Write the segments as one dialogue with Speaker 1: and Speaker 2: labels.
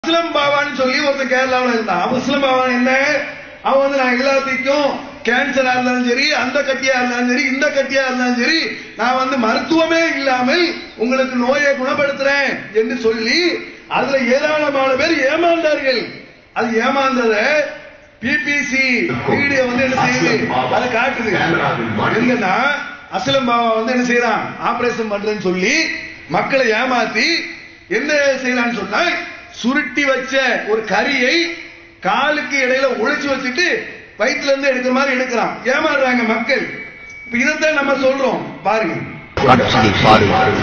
Speaker 1: அஸ்லம் பாவான்னு சொல்லி ஒருத்தன் கேரளாவில் இருந்தான் அவன் அஸ்லம் பாவான் என்ன அவன் வந்து நான் எல்லாத்துக்கும் கேன்சரா இருந்தாலும் சரி அந்த கட்டியா இருந்தாலும் சரி இந்த கட்டியா இருந்தாலும் சரி நான் வந்து மருத்துவமே இல்லாமல் உங்களுக்கு நோயை குணப்படுத்துறேன் என்று சொல்லி அதுல ஏராளமான பேர் ஏமாந்தார்கள் அது ஏமாந்தத பிபிசி வீடியோ வந்து என்ன செய்யுது அது காட்டுது என்னன்னா அஸ்லம் பாவா வந்து என்ன செய்யறான் ஆபரேஷன் பண்றேன்னு சொல்லி மக்களை ஏமாத்தி என்ன செய்யலாம்னு சொன்னா சுருட்டி வச்ச ஒரு கரியை காலுக்கு இடையில ஒளிச்சு வச்சுட்டு வயிற்றுல இருந்து எடுக்கிற மாதிரி எடுக்கிறான் ஏமாறுறாங்க மக்கள் இப்ப இதைத்தான் நம்ம சொல்றோம் பாருங்க
Speaker 2: காட்சியை பாருங்கள்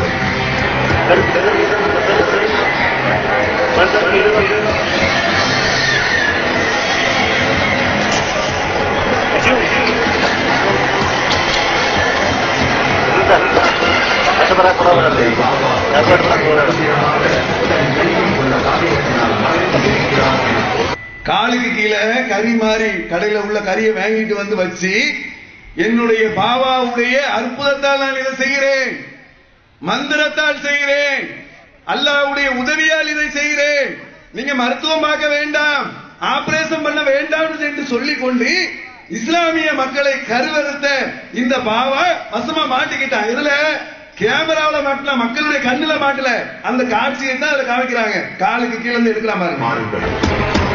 Speaker 1: காலுக்கு கீழே கறி மாதிரி கடையில உள்ள கறியை வாங்கிட்டு வந்து வச்சு என்னுடைய பாபாவுடைய அற்புதத்தால் நான் இதை செய்கிறேன் மந்திரத்தால் செய்கிறேன் அல்லாஹ்வுடைய உதவியால் இதை செய்கிறேன் நீங்க மருத்துவம் பார்க்க வேண்டாம் ஆபரேஷன் பண்ண வேண்டாம் என்று சொல்லிக் கொண்டு இஸ்லாமிய மக்களை கருவறுத்த இந்த பாவா வசமா மாட்டிக்கிட்டான் இதுல கேமராவில மாட்டல மக்களுடைய கண்ணுல மாட்டல அந்த காட்சியை தான் அதுல காமிக்கிறாங்க காலுக்கு கீழே இருந்து எடுக்கலாம் பாருங்க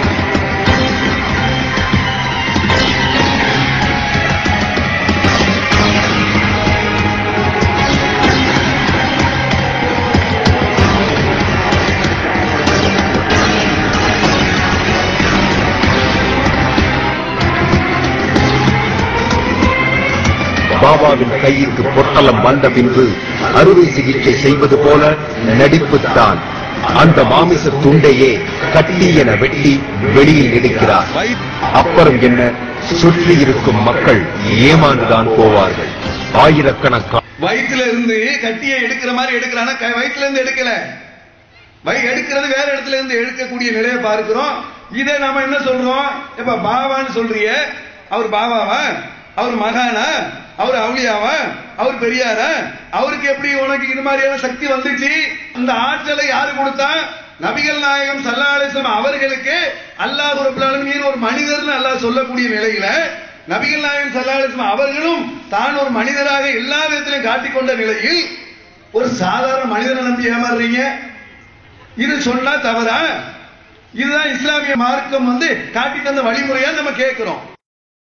Speaker 2: பாபாவின் கையிற்கு பொட்டலம் வந்த பின்பு அறுவை சிகிச்சை செய்வது போல நடிப்புத்தான் அந்த மாமிச துண்டையே கட்டி என வெட்டி வெளியில் எடுக்கிறார் அப்புறம் என்ன சுற்றி இருக்கும் மக்கள் ஏமாந்துதான் போவார்கள் ஆயிரக்கணக்கான
Speaker 1: வயிற்றுல இருந்து கட்டியை எடுக்கிற மாதிரி எடுக்கிறானா க- வயிற்றுல இருந்து எடுக்கல வை எடுக்கிறது வேற இடத்துல இருந்து எடுக்கக்கூடிய நிலையை பார்க்கிறோம் இதை நாம என்ன சொல்றோம் இப்ப பாபான்னு சொல்றிய அவர் பாபாவா அவர் மகானா அவர் அவுளியாவா அவர் பெரியாரா அவருக்கு எப்படி உனக்கு இது மாதிரியான சக்தி வந்துச்சு அந்த ஆற்றலை யாரு கொடுத்தா நபிகள் நாயகம் சல்லாஹம் அவர்களுக்கு அல்லாஹ் ரபுல் ஆலமீன் ஒரு மனிதர்னு அல்லாஹ் சொல்லக்கூடிய நிலையில நபிகள் நாயகம் சல்லாஹம் அவர்களும் தான் ஒரு மனிதராக எல்லா விதத்திலும் காட்டிக்கொண்ட நிலையில் ஒரு சாதாரண மனிதனை நம்பி ஏமாறுறீங்க இது சொன்னா தவறா இதுதான் இஸ்லாமிய மார்க்கம் வந்து காட்டி தந்த வழிமுறையா நம்ம கேட்கிறோம்